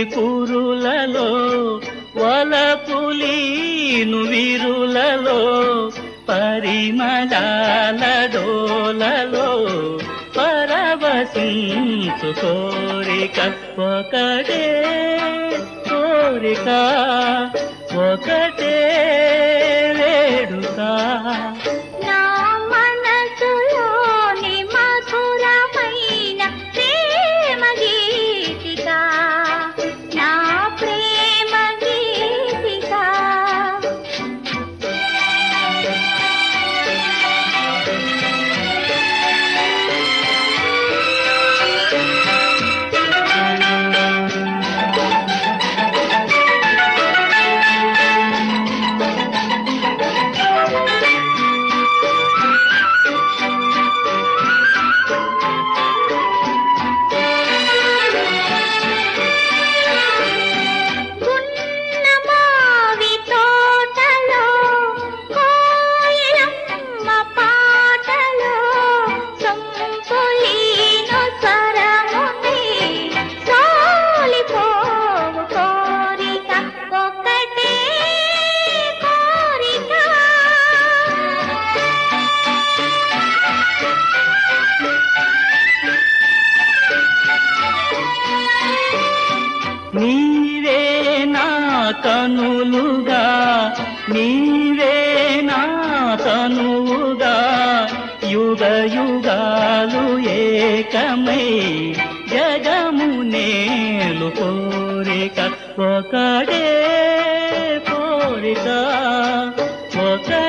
కురులలో వలపులీను విరులలో పరిమళాల డోలలో పరవశించు కోరిక ఒకటే కోరిక ఒకటే వేడుక నా మనసులోని మధురమైన ప్రేమ గీతిక నా ప్రేమ గీతిక గున్నమావి తోటలో కోయిలమ్మ పాటలో సంపులీను స్వరముని సోలిపోవు కోరిక ఒకటే కోరిక నీవే నా కనులుగా నీవే నా తనువుగా యుగ యుగాలు ఏకమై జగము నేలు కోరిక ఒకడే కోరిక ఒక